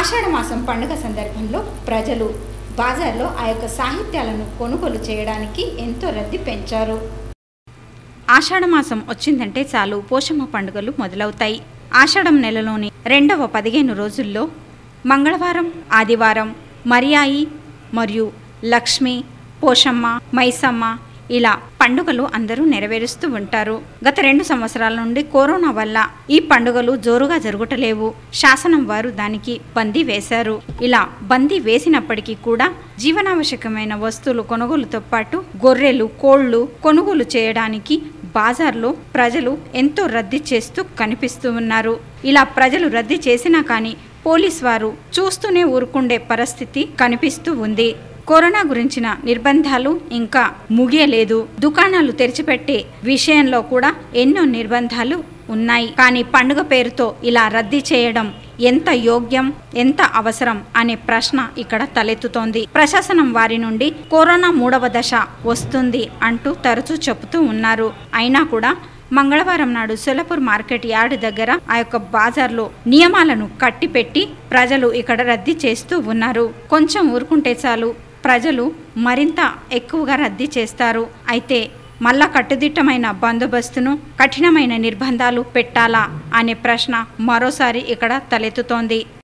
ఆషాఢ మాసం పండుగ సందర్భంలో ప్రజలు బాజార్లో ఆ యొక్క సాహిత్యాలను కొనుగోలు చేయడానికి ఎంతో రద్దీ పెంచారు ఆషాఢమాసం వచ్చిందంటే చాలు పోషమ్మ పండుగలు మొదలవుతాయి ఆషాఢం నెలలోని రెండవ పదిహేను రోజుల్లో మంగళవారం ఆదివారం మరియాయి మరియు లక్ష్మి పోషమ్మ మైసమ్మ ఇలా పండుగలు అందరూ నెరవేరుస్తూ ఉంటారు గత రెండు సంవత్సరాల నుండి కరోనా వల్ల ఈ పండుగలు జోరుగా జరుగుటలేవు శాసనం వారు దానికి బందీ వేశారు ఇలా బందీ వేసినప్పటికీ కూడా జీవనావశ్యకమైన వస్తువులు కొనుగోలుతో పాటు గొర్రెలు కోళ్లు కొనుగోలు చేయడానికి బాజార్లో ప్రజలు ఎంతో రద్దీ చేస్తూ కనిపిస్తూ ఉన్నారు ఇలా ప్రజలు రద్దీ చేసినా కానీ పోలీస్ వారు చూస్తూనే ఊరుకుండే పరిస్థితి కనిపిస్తూ ఉంది కరోనా గురించిన నిర్బంధాలు ఇంకా ముగియలేదు దుకాణాలు తెరిచిపెట్టే విషయంలో కూడా ఎన్నో నిర్బంధాలు ఉన్నాయి కానీ పండుగ పేరుతో ఇలా రద్దీ చేయడం ఎంత యోగ్యం ఎంత అవసరం అనే ప్రశ్న ఇక్కడ తలెత్తుతోంది ప్రశాసనం వారి నుండి కరోనా మూడవ దశ వస్తుంది అంటూ తరచూ చెబుతూ ఉన్నారు అయినా కూడా మంగళవారం నాడు సొలపూర్ మార్కెట్ యార్డ్ దగ్గర ఆ యొక్క బాజార్లో నియమాలను కట్టిపెట్టి ప్రజలు ఇక్కడ రద్దీ చేస్తూ ఉన్నారు కొంచెం ఊరుకుంటే చాలు ప్రజలు మరింత ఎక్కువగా రద్దీ చేస్తారు అయితే మళ్ళా కట్టుదిట్టమైన బందోబస్తును కఠినమైన నిర్బంధాలు పెట్టాలా అనే ప్రశ్న మరోసారి ఇక్కడ తలెత్తుతోంది